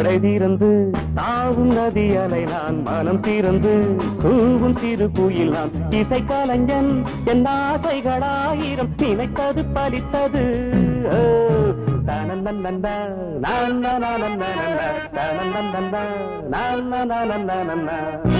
கடை தீர்ந்து தாவும் நதி அலை நான் மனம் தீர்ந்து கூவும் சிறு குயில் நான் இசை கலைஞன் என் ஆசைகளாயிரம் நினைத்தது பலித்தது ஓ, தனனனனனா, நானனனனனனா, தனனனனனா, நானனனனனனா.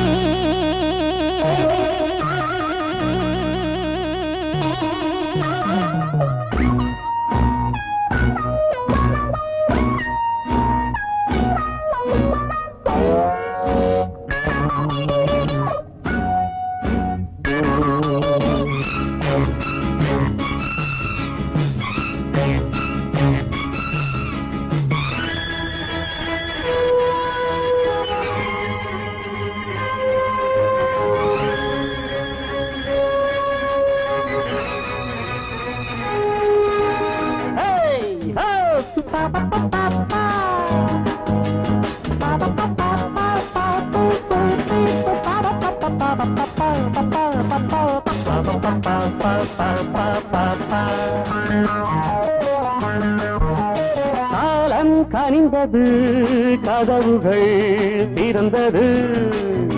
Hey, ho! காலம் கனிந்தது கதவுகள் திறந்தது